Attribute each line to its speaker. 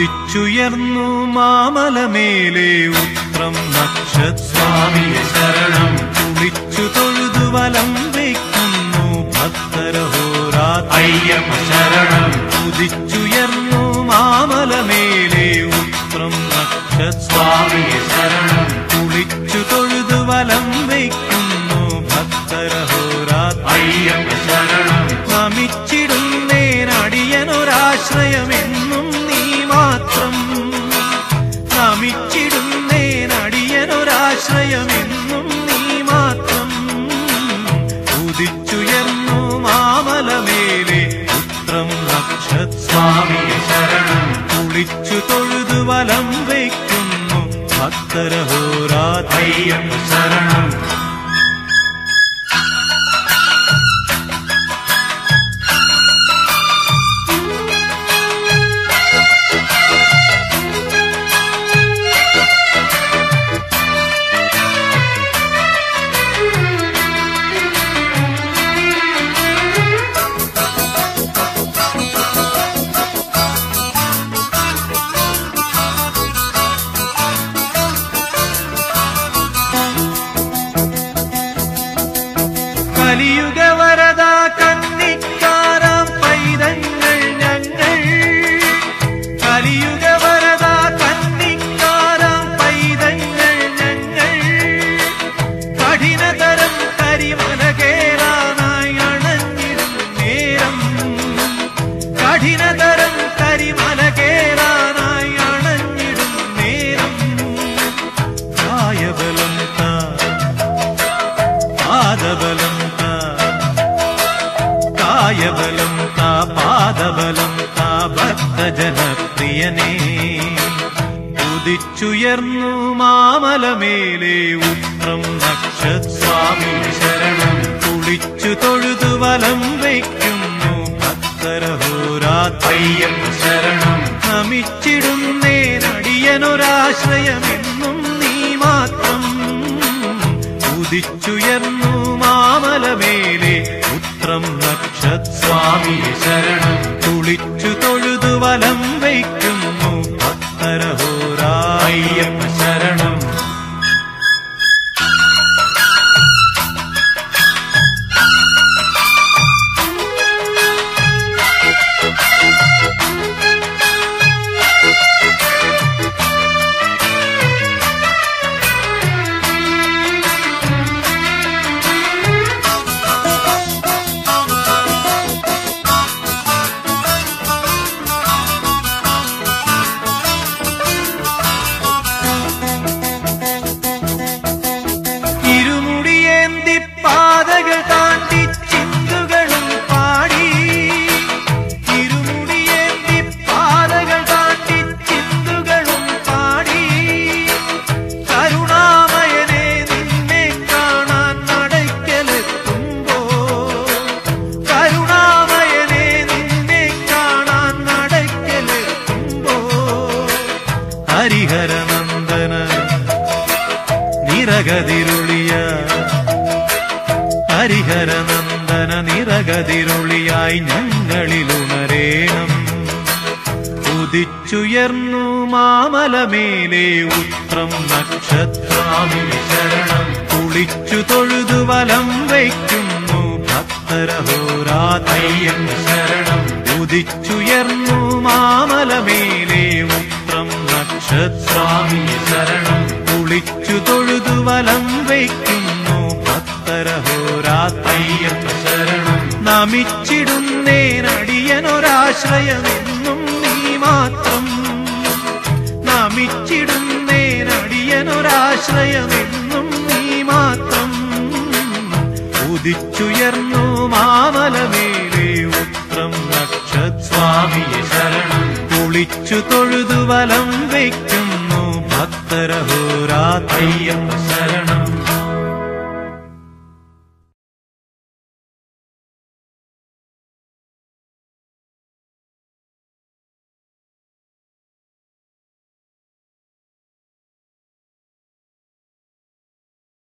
Speaker 1: ഉദിച്ചുയർന്നു മാമലമേലെ ഉത്രം നക്ഷത്രം
Speaker 2: സ്വാമിയെ ശരണം
Speaker 1: കുളിച്ചു തൊഴുതു വലം വയ്ക്കുന്നു ഭക്തരഹോരാത്ര
Speaker 2: അയ്യപ്പ ശരണം
Speaker 1: ഉദിച്ചുയർന്നു മാമലമേലെ ഉത്രം നക്ഷത്രം
Speaker 2: സ്വാമിയെ ശരണം
Speaker 1: കുളിച്ചു തൊഴുതു വലം വയ്ക്കുന്നു ഭക്തരഹോരാത്ര
Speaker 2: അയ്യപ്പ ശരണം
Speaker 1: നമിച്ചിടുന്നേനടിയനൊരാശ്രയമെന്നും നീ മാത്രം നമിച്ചിടുന്നേനടിയനൊരാശ്രയമെന്നും നീ മാത്രം ഉദിച്ചുയർന്നു മാമലമേലെ പുത്രം നക്ഷത്രം
Speaker 2: സ്വാമിയെ ശരണം
Speaker 1: കുളിച്ചു തൊഴുതു വലം വയ്ക്കുന്നു ഭക്തരഹോരാത്ര
Speaker 2: അയ്യപ്പ ശരണം
Speaker 1: കലിയുഗ വരദ കന്നിക്കാരാം പൈതങ്ങൾ ഞങ്ങൾ കലിയുഗ വരദ കന്നിക്കാരാം പൈതങ്ങൾ ഞങ്ങൾ കഠിനതരം കരിമല കേറാനായി അണഞ്ഞിടും നേരം കഠിനതരം കരിമല കേറാനായി അണഞ്ഞിടും നേരം കായബലം താ പാദബലം താ കായബലം താ പാദബലം താ ഭക്തജനപ്രിയനേ ഉദിച്ചുയർന്നു മാമലമേലെ ഉത്രം നക്ഷസ്വാമിയെ ശരണം കുളിച്ചു തൊഴുതു വലം വയ്ക്കുന്നു ഭക്തരഹോരാത്ര
Speaker 2: അയ്യപ്പ ശരണം
Speaker 1: നമിച്ചിടുന്നേനടിയനൊരാശ്രയമെന്നും നീ മാത്രം ഉദിച്ചുയർന്നു മാമലമേലെ പുത്രം നക്ഷത്രം
Speaker 2: സ്വാമിയെ ശരണം
Speaker 1: കുളിച്ചു തൊഴുതു വലം വയ്ക്കുന്നു ഭക്തരഹോരായ
Speaker 2: അയ്യപ്പ ശരണം
Speaker 1: ഇരുമുടിയേന്തി പാതകൾ താണ്ടി ചിന്തുകളും പാടി ഇരുമുടിയേന്തി പാതകൾ താണ്ടി ചിന്തുകളും പാടി കരുണാമയനെ നിന്നെ കാണാൻ നടക്കലെത്തുമ്പോ കരുണാമയനെ നിന്നെ കാണാൻ നടക്കലെത്തുമ്പോ ഹരിഹരനന്ദന നിറകതിരുളിയ ഹരിഹരനന്ദന നിറകതിരുളിയായി ഞങ്ങളിലുണരേണം ഉദിച്ചുയർന്നു മാമലമേലെ ഉത്രം നക്ഷത്രാമിയെ ശരണം കുളിച്ചു തൊഴുതു വലം വയ്ക്കുന്നു ഭക്തരഹോരാതയ്യൻ ശരണം ഉദിച്ചുയർന്നു മാമലമേലെ ഉത്രം നക്ഷത്രാമിയെ ശരണം കുളിച്ചു തൊഴുതു വലം വയ്ക്കുന്നു ഭക്തരഹോരാതയ്യൻ ശരണം നമിച്ചിടുന്നേനടിയനൊരാശ്രയമെന്നും നീ മാത്രം നമിച്ചിടുന്നേനടിയനൊരാശ്രയമെന്നും നീ മാത്രം ഉദിച്ചുയർന്നു മാമലമേലെ ഉത്രം നക്ഷത്രം
Speaker 2: സ്വാമിയെ ശരണം
Speaker 1: കുളിച്ചു തൊഴുതു വലം വയ്ക്കുന്നു ഭക്തരഹോരാതയ്യം
Speaker 2: അയ്യപ്പ ശരണം